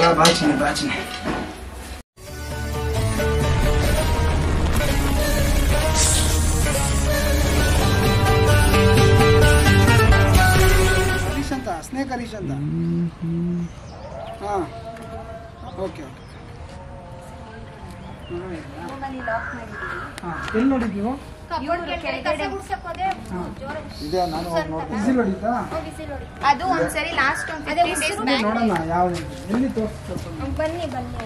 ಬಾ ಬಾಚಿನಿ ಬಾಚಿನಿ ಹರೀಶ್ ಅಂತ ಸ್ನೇಕ್ ಹರೀಶ್ ಅಂತ ಹಾಂ ಓಕೆ ಓಕೆ ಹಾಂ ಎಲ್ಲಿ ನೋಡಿದ್ದು ನೀವು ಇದೆ ನಾನು ಹೋಗಿ ನೋಡ್ತೀನಿ ಬಿಸಿಲ್ ಹೊಡಿತಾ ಅದು ಒಂದ್ಸರಿ ಲಾಸ್ಟ್ ಒಂದು ಫಿಫ್ಟೀನ್ ಡೇಸ್ ಬ್ಯಾಕ್ ನೋಡೋಣ ಯಾವ್ದು ಎಲ್ಲಿ ತೋರಿಸ್ತಾರೆ ಬನ್ನಿ ಬನ್ನಿ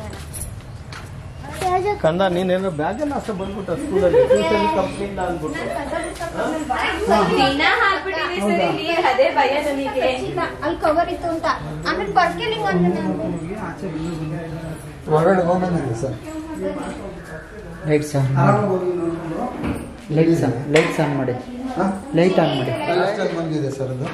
ಕಂದ ನೀನೇನೋ ಬ್ಯಾಗ್ ಎಲ್ಲ ಅಷ್ಟೇ ಬಂದ್ಬಿಟ್ಟ ಸ್ಕೂಲಲ್ಲಿ ಟ್ಯೂಷನ್ ಕಂಪ್ನಿಯಿಂದ ಅಂದ್ಬಿಟ್ಟು ದಿನ ಹಾಕ್ಬಿಟ್ಟಿವಿ ಸರ್ ಇಲ್ಲಿ ಅದೇ ಭಯ ನನಗೆ ಅಲ್ಲಿ ಕವರ್ ಇತ್ತು ಅಂತ ಆಮೇಲೆ ಬರ್ಕೆಲಿಂಗ್ ಅಂದ್ರೆ ನಾನು ಆಚೆ ಬೆಂಗಳೂರು ಬಂದಿದ್ದಾರೆ. ಹೊರಗಡೆ ಹೋಗೋಣ ಸರ್ ಲೈಟ್ಸ್ ಆನ್ ಆರಾಮಾಗಿ ಹೋಗಿ ನೋಡ್ಕೊಂಡು ಲೈಟ್ಸ್ ಆನ್ ಲೈಟ್ಸ್ ಆನ್ ಮಾಡಿ ಲೈಟ್ ಆನ್ ಮಾಡಿ ಬಂದಿದೆ ಸರ್ ಅದು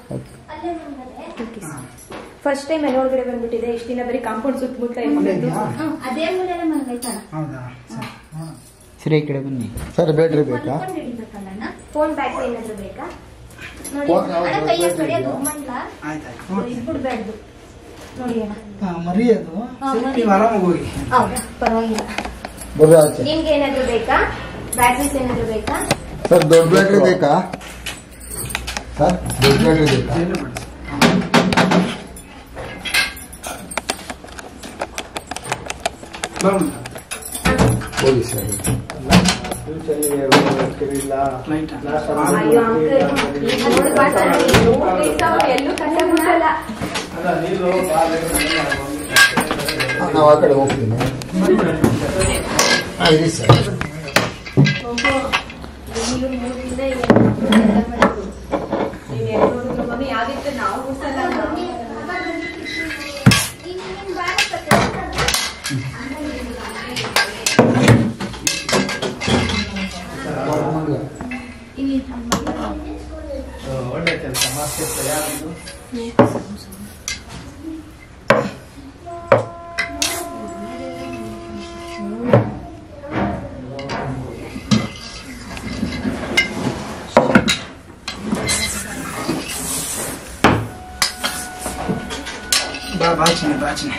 ಫಸ್ಟ್ ಟೈಮ್ ಮನೆ ಒಳಗಡೆ ಬಂದ್ಬಿಟ್ಟಿದೆ ಇಷ್ಟ ದಿನ ಬರೀ ಕಾಂಪೌಂಡ್ ಸುತ್ತಮುತ್ತ ಅಲ್ಲೇ ಇರ್ತಿದ್ದು ಇದೆಯಾ ಅದೇ ಮೂಲೆಲ್ಲ ಮಲಗೈತಲ್ಲ ಹೌದಾ ಸರಿ ನೋಡೋಣ. ಸರಿ ಈ ಕಡೆ ಬನ್ನಿ ಸರ್ ಬ್ಯಾಟ್ರಿ ಬೇಕಾ ಫೋನ್ ಬ್ಯಾಟ್ರಿ ಏನಾದ್ರು ಬೇಕಾ ನೋಡಿ ಫೋನ್ ಯಾವ್ದು ಅಣ್ಣ ಕೈಯ ಬರ್ತಾ ಕಡೆಯೋದು ಇದೆಯಾ? ಮಂಡ್ಲ ಆಯ್ತಾಯ್ತು ನೋಡ್ತೀನಿ ಬಿಡ್ಬೇಡ್ದು ನೋಡಿ ಅಣ್ಣ ಹಾ, ಮರಿ ಅದು ಹಾ, ಸರಿ, ಮರಿ. ನೀವು ಆರಾಮಾಗಿ ಹೋಗಿ ಹೌದಾ ಪರವಾಗಿಲ್ಲ ಬರ್ರಿ ಆಚೆ ನಿಮ್ಗೆ ಏನಾದ್ರು ಬೇಕಾ ಬ್ಯಾಟ್ರೀಸ್ ಏನಾದ್ರು ಬೇಕಾ ಸರ್ ದೊಡ್ಡ ಬ್ಯಾಟ್ರಿ ಬೇಕಾ ಸರ್ ದೊಡ್ಡ ಬ್ಯಾಟ್ರಿ ಬೇಕಾ ಏನು ಮಾಡಿ ಬರೋಣ ಹೋಗಿ ಸರ್ ಲೈಟ್ ಅಯ್ಯೋ ಅಂಕಲ್ ಈಗ ನೋಡಿ ಬರ್ತಾನೆ ಮೂರ್ ದಿವ್ಸ ಅವ್ರು ಎಲ್ಲೂ ಕಸ ಮುಟ್ಟಲ್ಲ ನಾವು ಆ ಕಡೆ ಹೋಗ್ತೀನಿ ಹಾಂ ಇರಿ ಸರ್ ನೀವು ಮೂರಿಂದ ಏನು ನೀವ್ ಎಲ್ಲಿ ನೋಡಿದ್ರು ಮಮ್ಮಿ ಯಾವ್ದಿತ್ತು ನಾವು ಗುಡ್ಸಲ್ಲ ಒಳ್ಳೆ ಕೆಲಸ ಮಾಸ್ಟರ್ ತಯಾರಿದ್ದು ಬಾ ಬಾಚಿನಿ ಬಾಚಿನಿ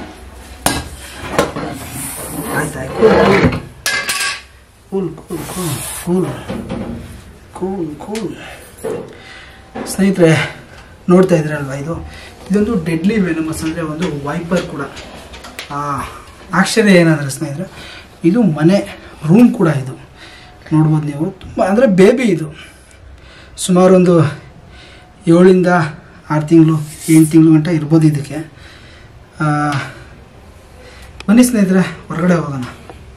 ಆಯ್ತಾಯ್ತು cool cool cool cool cool cool ಸ್ನೇಹಿತರೆ ನೋಡ್ತಾ ಇದ್ರಲ್ವಾ ಇದು ಇದೊಂದು ಡೆಡ್ಲಿ ವೆನಮಸ್ ಅಂದರೆ ಒಂದು ವೈಪರ್ ಕೂಡ ಆ, ಆಶ್ಚರ್ಯ ಏನಂದರೆ ಸ್ನೇಹಿತರೆ ಇದು ಮನೆ ರೂಮ್ ಕೂಡ ಇದು ನೋಡ್ಬೋದು ನೀವು ತುಂಬ ಅಂದರೆ ಬೇಬಿ ಇದು ಸುಮಾರು ಒಂದು ಏಳಿಂದ ಆರು ತಿಂಗಳು ಎಂಟು ತಿಂಗಳು ಗಂಟ ಇರ್ಬೋದು ಇದಕ್ಕೆ ಆ, ಬನ್ನಿ ಸ್ನೇಹಿತರೆ ಹೊರಗಡೆ ಹೋಗೋಣ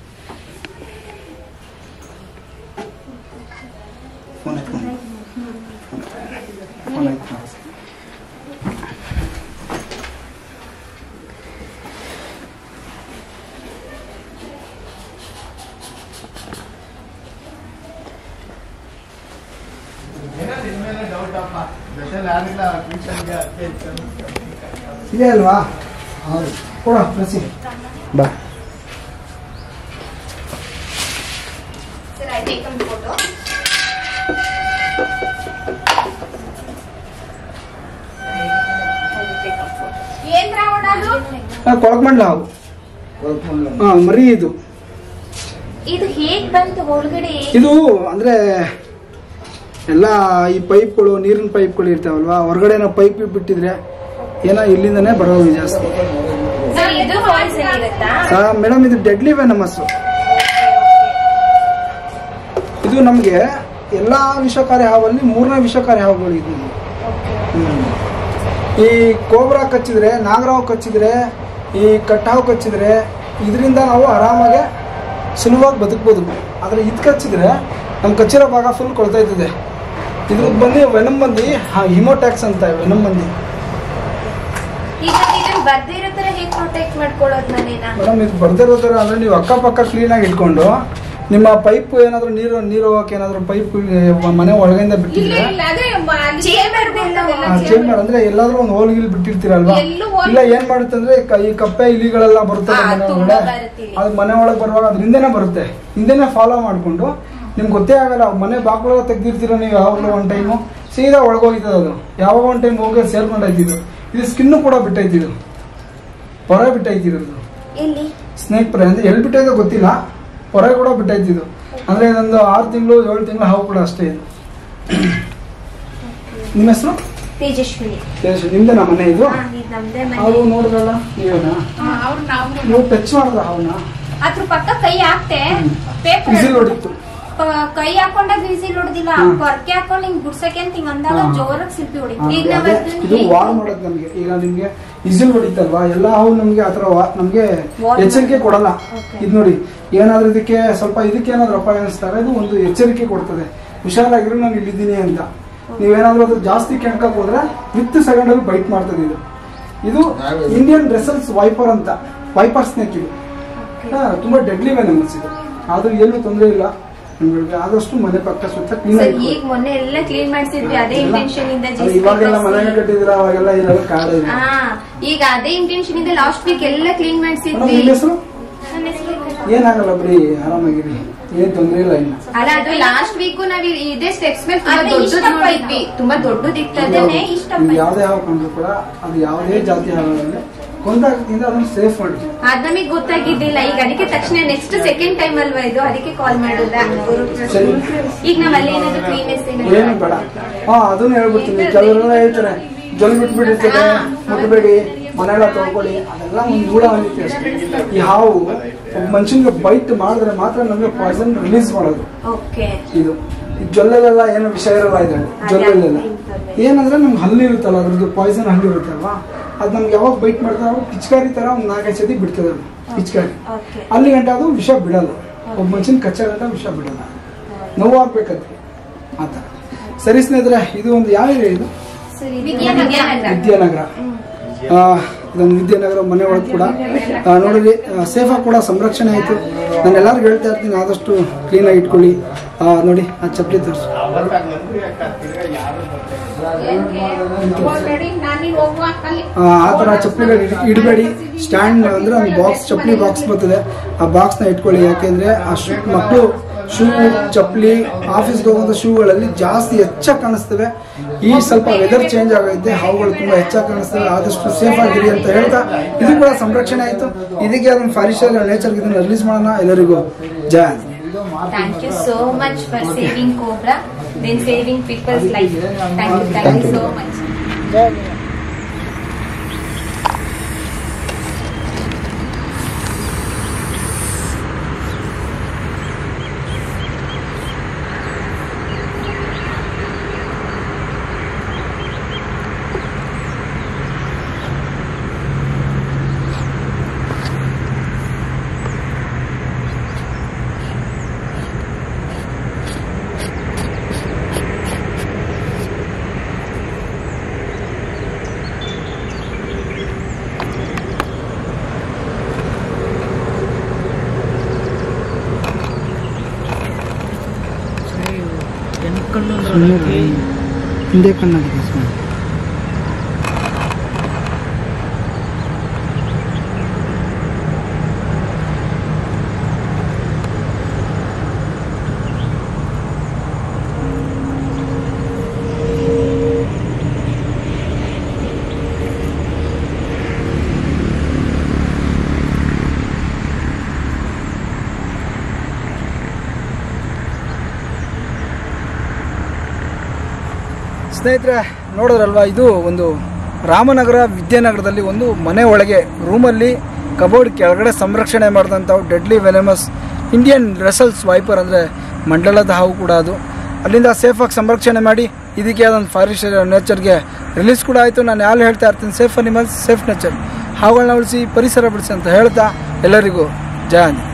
ಫೋನ್ ಎತ್ಕೊಂಡು ಫೋನ್ ಎತ್ಕೊಂಡು ಇದೆ ಅಲ್ವಾ ಹೌದು ಕೊಡ ಪ್ರಸಿ ಬಾ sir I take one photo ಏನ್ ರಾವಣ ಅದು ಕೊಳಕಮಂಡ್ಲ ಅವು ಹಾಂ ಮರಿ ಇದು ಇದು ಹೇಗ್ ಬಂತು ಒಳಗಡೆ ಇದು ಅಂದ್ರೆ ಎಲ್ಲ ಈ ಪೈಪ್ಗಳು ನೀರಿನ ಪೈಪ್ಗಳು ಇರ್ತಾವಲ್ವಾ ಹೊರಗಡೆ ಏನೋ ಪೈಪ್ ಬಿಟ್ಟಿದ್ರೆ ಏನೋ ಇಲ್ಲಿಂದನೇ ಬರೋದು ಜಾಸ್ತಿ ಸರ್ ಇದು ಪಾಯ್ಸನ್ ಇರುತ್ತಾ ಮೇಡಮ್ ಇದು ಡೆಡ್ಲಿ ವೆನಮಸ್ ಇದು ನಮಗೆ ಎಲ್ಲಾ ವಿಷಕಾರಿ ಹಾವಲ್ಲಿ ಮೂರನೇ ವಿಷಕಾರಿ ಹಾವುಗಳು ಇದು ಹ್ಮ್. ಈ ಕೋಬ್ರಾ ಕಚ್ಚಿದ್ರೆ ನಾಗರಾವ್ ಕಚ್ಚಿದ್ರೆ ಈ ಕಟ್ಟಾವು ಕಚ್ಚಿದ್ರೆ ಇದರಿಂದ ನಾವು ಆರಾಮಾಗಿ ಸುಲಭವಾಗಿ ಬದುಕ್ಬೋದು ಆದರೆ ಇದು ಕಚ್ಚಿದ್ರೆ ನಮ್ಮ ಕಚ್ಚಿರೋ ಭಾಗ ಫುಲ್ ಕೊಳ್ತೈತದೆ ಇದ್ರದ್ದು ಬಂದು ವೆನಮ್ ಬಂದು ಹಿಮೋಟ್ಯಾಕ್ಸ್ ಅಂತ ವೆನಮ್ ಬಂದು ಈಗ ಇದನ್ನ ಬರ್ದಿರೋ ತರ ಹೇಗ್ ಪ್ರೊಟೆಕ್ಟ್ ಮಾಡ್ಕೊಳ್ಳೋದು ನಾನೇನ ಮೇಡಮ್ ಇದು ಬರ್ದಿರೋ ಥರ ಅಂದರೆ ನೀವು ಅಕ್ಕಪಕ್ಕ ಕ್ಲೀನಾಗಿ ಇಟ್ಕೊಂಡು ನಿಮ್ಮ ಪೈಪ್ ಏನಾದರೂ ನೀರು ನೀರು ಹೋಗಕ್ಕೆ ಏನಾದರೂ ಪೈಪ್ ಮನೆ ಒಳಗಿಂದ ಬಿಟ್ಟಿದ್ರೆ ಚೇಂಬರ್ ಚೇಂಬರ್ ಅಂದ್ರೆ ಎಲ್ಲಾದ್ರೂ ಒಂದು ಹೋಲ್ ಗಿಲ್ ಬಿಟ್ಟಿರ್ತೀರಲ್ವಾ ಎಲ್ಲೂ ಹೋಲ್- ಇಲ್ಲ ಏನ್ ಮಾಡುತ್ತೆ ಅಂದ್ರೆ ಕ- ಈ ಕಪ್ಪೆ ಇಲಿಗಳೆಲ್ಲ ಬರುತ್ತಲ್ಲ ಆ, ಮನೆ ತುಂಬಾ ಒಳಗಡೆ ಬರುತ್ತೆ ಇಲ್ಲಿ. ಅದು ಮನೆ ಒಳಗೆ ಬರುವಾಗ ಅದ್ರ ಹಿಂದೆನೆ ಬರುತ್ತೆ ಹಿಂದೆನೆ ಫಾಲೋ ಮಾಡ್ಕೊಂಡು ನಿಮ್ಗೆ ಗೊತ್ತೇ ಆಗಲ್ಲ ಮನೆ ಬಾಗ್ಲ ತೆಗ್ದಿರ್ತೀರ ನೀವು ಯಾವಾಗಲೂ ಒನ್ ಟೈಮು ಸೀದಾ ಒಳಗೋಗ್ತದೆ ಅದು ಯಾವಾಗ ಒನ್ ಟೈಮ್ ಹೋಗಿ ಸೇರ್ಕೊಂಡೈತಿ ಇದು ಇದು ಸ್ಕಿನ್ನು ಕೂಡ ಬಿಟ್ಟೈತಿ ಇದು ಪೊರೆ ಬಿಟ್ಟೈತಿರೋದು ಎಲ್ಲಿ ಸ್ನೇಕ್ ಪೊರೆ ಅಂದ್ರೆ ಎಲ್ಲಿ ಬಿಟ್ಟೈತೋ ಗೊತ್ತಿಲ್ಲ ಪೊರೆ ಕೂಡ ಬಿಟ್ಟೈತಿದ್ದು ಅಂದ್ರೆ ಇದೊಂದು ಆರು ತಿಂಗಳು ಏಳು ತಿಂಗಳು ಹಾವು ಕೂಡ ಅಷ್ಟೇ ಇದು ನಿಮ್ಮ ಹೆಸರು ತೇಜಸ್ವಿನಿ ನಿಮ್ದೇ ನಮ್ಮ ಮನೆ ಇದು ಹಾ, ಇದು ನಮ್ದೇ ಹಾವು ಮನೆ ನೋಡಿದ್ರಲ್ಲ ನೀವೇನಾ ಅವ್ರು ನಾವು ನೀವು ಟಚ್ ಮಾಡಿದ್ರ ಹಾವನ್ನ ಅದ್ರ ಪಕ್ಕ ಕೈ ಹಾಕ್ತೆ ಪೇಪರ್ ಬಿಸಿಲು ಹೊಡಿತು ಕೈ ಹಾಕೊಂಡಾಗ ವಿಸಿಲ್ ಹೊಡೆದಿಲ್ಲ ಹ್ಮ್. ಕೊರಕೆ ಹಾಕೊಂಡು ಹಿಂಗ್ ಗುಡ್ಸಕ್ಕೆ ಅಂತ ಹಿಂಗ್ ಅಂದಾಗ ಹಾ. ಜೋರಾಗಿ ಸಿಲ್ಪಿ ಹೊಡಿತು ಹಾ, ಈಗ ನಾವ್ ಅದೇ, ಅದನ್ನ ಇದು ಹೇಗೆ- ವಾರ್ ಮಾಡೋದು ನಮ್ಗೆ ಈಗ ನಿಮ್ಗೆ ಇಸಿಲ್ ಹೊಡಿತಲ್ವಾ ಎಲ್ಲ ಹಾವು ನಮ್ಗೆ ಆತರ ವಾ- ನಮ್ಗೆ Warn ಎಚ್ಚರಿಕೆ ಕೊಡಲ್ಲ Okay. ಇದು ನೋಡಿ ಏನಾದ್ರೂ ಇದಕ್ಕೆ ಸ್ವಲ್ಪ ಇದಕ್ಕೆ ಏನಾದ್ರು ಅಪಾಯ ಅನಿಸ್ತಾರೆ ಇದು ಒಂದು ಎಚ್ಚರಿಕೆ ಕೊಡ್ತದೆ ಹುಷಾರಾಗಿರು ನಾನು ಇಲ್ಲಿದ್ದೀನಿ ಅಂತ ನೀವೇನಾದ್ರೂ ಅದು ಜಾಸ್ತಿ ಕೆಣಕಕ್ ಹೋದ್ರೆ ವಿತ್ ಸೆಕೆಂಡ್ ಅಲ್ಲಿ ಬೈಟ್ ಮಾಡ್ತದೆ ಇದು ಇದು ಇಂಡಿಯನ್ ರೆಸಲ್ಸ್ ವೈಪರ್ ಅಂತ ವೈಪರ್ ಸ್ನೇಕ್ ಇದು ಹಾ, ತುಂಬಾ ಡೆಡ್ಲಿ ವೆನಮಸ್ ಇದು ಆದ್ರೂ ಏನು ತೊಂದರೆ ಇಲ್ಲ ನಿಮ್ಗಳಿಗೆ ಆದಷ್ಟು ಮನೆ ಪಕ್ಕ ಸುತ್ತ ಕ್ಲೀನ್ ಸರ್ ಆಗಿ ಈಗ ಮೊನ್ನೆ ಎಲ್ಲ ಕ್ಲೀನ್ ಮಾಡ್ಸಿದ್ವಿ ಅದೇ ಎಲ್ಲ- ಇಂಟೆನ್ಷನ್ ಇಂದ ಅದು ಇವಾಗೆಲ್ಲ ಮನೆ ಕಟ್ಟಿದ್ರ ಅವಾಗೆಲ್ಲ ಇರಲ್ಲ ಕಾಡ ಇದೆ ಹಾ ಈಗ ಅದೇ ಇಂಟೆನ್ಷನ್ ಇಂದ ಲಾಸ್ಟ್ ವೀಕ್ ಎಲ್ಲ ಕ್ಲೀನ್ ಮೇಡಮ್, ಮಾಡ್ಸಿದ್ವಿ ನಿಮ್ಮ ಹೆಸರು ನನ್ನ ಹೆಸರು ಏನಾಗಲ್ಲ ಬಿಡಿ ಆರಾಮಾಗಿರಿ ಏನ್ ತೊಂದ್ರೆ ಇಲ್ಲ ಇನ್ನು ಅಲ್ಲ ಅದು ಲಾಸ್ಟ್ ವೀಕ್ ನಾವ್ ಇದೇ ಸ್ಟೆಪ್ಸ್ ಮೇಲೆ ತುಂಬಾ ಅದೇ ದೊಡ್ಡದು ಇಷ್ಟಪ್ಪ ನೋಡಿದ್ವಿ ತುಂಬಾ ದೊಡ್ಡದಿತ್ತು ಇದು ಅದನ್ನೇ ಇಷ್ಟ ನಿಮ್ಗೆ ಯಾವುದೇ ಹಾವು ಕಂಡ್ರು ಕೂಡ ಅದು ಯಾವುದೇ ಜಾತಿ ಹಾವಾಗಲಿ ಕೊಂದಾಗದಿಂದ ಅದನ್ನ ಸೇಫ್ ಮಾಡಿ ಅದ್ ನಮಗ್ ಗೊತ್ತಾಗಿದ್ದಿಲ್ಲ ಈಗ ಅದಕ್ಕೆ ತಕ್ಷಣ ನೆಕ್ಸ್ಟ್ ಸೆಕೆಂಡ್ ಟೈಮ್ ಅಲ್ವಾ ಇದು ಅದಕ್ಕೆ ಕಾಲ್ ಮಾಡುದ ಸರಿ. ಈಗ ನಾವ್ ಅಲ್ಲಿ ಏನಾದ್ರು ಕ್ಲೀನೆಸ್ ಏನು ಬೇಡ ಹಾ ಅದನ್ನ ಹೇಳ್ಬಿಡ್ತೀನಿ ಕೆಲವರೆಲ್ಲ ಹೇಳ್ತಾರೆ ಜೊಲ್ ಬಿಟ್ಬಿಟ್ಟಿರ್ತದೆ ಮುಟ್ಬೇಡಿ ಮನೆಲ್ಲ ತೊಳ್ಕೊಳ್ಳಿ ಅದೆಲ್ಲ ಒಂದು ಮೂಢ ನಂಬಿಕೆ ಅಷ್ಟೇ ಈ ಹಾವು ಒಬ್ಬ ಮನುಷ್ಯನಿಗೆ ಬೈಟ್ ಮಾಡಿದ್ರೆ ಮಾತ್ರ ನಮಗೆ ಪಾಯ್ಸನ್ ರಿಲೀಸ್ ಮಾಡೋದು ಓಕೆ ಇದು ಈ ಜೊಲ್ಲೆಲ್ಲ ಏನು ವಿಷಯ ಇರಲ್ಲ ಇದ್ರಲ್ಲಿ ಜೊಲ್ಲೆಲ್ಲ ಏನಂದ್ರೆ ನಮ್ಗೆ ಹಲ್ಲು ಇರುತ್ತಲ್ಲ ಅದ್ರದ್ದು ಪಾಯ್ಸನ್ ಹಲ್ಲು ಇರುತ್ತಲ್ವಾ ಅದು ನಮ್ಗೆ ಯಾವಾಗ ಬೈಟ್ ಮಾಡ್ತಾರೆ ಅವಾಗ ಪಿಚ್ಕಾರಿ ತರ ಒಂದು ನಾಲ್ಕೈದು ಸತಿ ಬಿಡ್ತದೆ ಅದು ಪಿಚ್ಕಾರಿ ಓಕೆ ಅಲ್ಲಿ ಗಂಟ ಅದು ವಿಷ ಬಿಡಲ್ಲ ಒಬ್ಬ ಮನುಷ್ಯನ ಕಚ್ಚ ಗಂಟ ವಿಷ ಬಿಡಲ್ಲ ನೋವು ಆಗ್ಬೇಕಂತೆ ಆ ಥರ ಸರಿ ಸ್ನೇಹಿತರೆ ಇದು ಒಂದು ಯಾವ ಏರಿಯಾ ಇದು ವಿದ್ಯಾನಗರ ವಿದ್ಯಾನಗರ ಆ, ಇದೊಂದು ವಿದ್ಯಾನಗರ ಮನೆ ಒಳಗೆ ಕೂಡ ಆ, ನೋಡಿರಿ ಸೇಫಾಗಿ ಕೂಡ ಸಂರಕ್ಷಣೆ ಆಯಿತು ನಾನು ಎಲ್ಲರಿಗೂ ಹೇಳ್ತಾ ಇರ್ತೀನಿ ಆದಷ್ಟು ಕ್ಲೀನಾಗಿ ಇಟ್ಕೊಳ್ಳಿ ಆ, ನೋಡಿ ಆ ಚಪ್ಪಲಿ ತೋರಿಸು ಆ ಆ ಥರ ಚಪ್ಪಲಿಗಳು ಇಡ್- ಇಡಬೇಡಿ ಸ್ಟ್ಯಾಂಡ್ ಅಂದ್ರೆ ಒಂದು ಬಾಕ್ಸ್ ಚಪ್ಪಲಿ ಬಾಕ್ಸ್ ಬರ್ತದೆ ಆ ಬಾಕ್ಸ್ನ ಇಟ್ಕೊಳ್ಳಿ ಯಾಕೆಂದ್ರೆ ಆ ಶೂ ಮಕ್ಕಳು ಶೂ ಚಪ್ಪಲಿ ಆಫೀಸ್ಗೆ ಹೋಗುವಂಥ ಶೂಗಳಲ್ಲಿ ಜಾಸ್ತಿ ಹೆಚ್ಚಾಗಿ ಕಾಣಿಸ್ತವೆ ಈ ಸ್ವಲ್ಪ ವೆದರ್ ಚೇಂಜ್ ಆಗೈತೆ ಹಾವುಗಳು ತುಂಬಾ ಹೆಚ್ಚಾಗಿ ಕಾಣಿಸ್ತವೆ ಆದಷ್ಟು ಸೇಫ್ ಆಗಿರಿ ಅಂತ ಹೇಳ್ತಾ ಇದು ಕೂಡ ಸಂರಕ್ಷಣೆ ಆಯಿತು ಇದಕ್ಕೆ ಅದನ್ನು ಫಾರಿಸ್ಟರ್ ನೇಚರ್ಗೆ ಇದನ್ನು ರಿಲೀಸ್ ಮಾಡೋಣ ಎಲ್ಲರಿಗೂ ಜಯ Anjaneya. Thank you so much for saving cobra then saving people's life thank you thank you so much ಹಿಂದೆ ಕಣ್ಣಾಗಿದೆ ಸುಮ್ಮನೆ ಸ್ನೇಹಿತರೆ ನೋಡೋದ್ರಲ್ವಾ ಇದು ಒಂದು ರಾಮನಗರ ವಿದ್ಯಾನಗರದಲ್ಲಿ ಒಂದು ಮನೆ ಒಳಗೆ ರೂಮಲ್ಲಿ ಕಬೋರ್ಡ್ ಕೆಳಗಡೆ ಸಂರಕ್ಷಣೆ ಮಾಡಿದಂಥ deadly venomous Indian Russell's viper ಅಂದರೆ ಮಂಡಲದ ಹಾವು ಕೂಡ ಅದು ಅಲ್ಲಿಂದ ಸೇಫಾಗಿ ಸಂರಕ್ಷಣೆ ಮಾಡಿ ಇದಕ್ಕೆ ಅದೊಂದು ಫಾರೆಸ್ಟ್ ನೇಚರ್ಗೆ ರಿಲೀಸ್ ಕೂಡ ಆಯಿತು ನಾನು ಯಾರು ಹೇಳ್ತಾ ಇರ್ತೀನಿ ಸೇಫ್ ಅನಿಮಲ್ಸ್ ಸೇಫ್ ನೇಚರ್ ಹಾವುಗಳನ್ನ ಉಳಿಸಿ ಪರಿಸರ ಬಿಡಿಸಿ ಅಂತ ಹೇಳ್ತಾ ಎಲ್ಲರಿಗೂ ಜಯ ಅಂದ್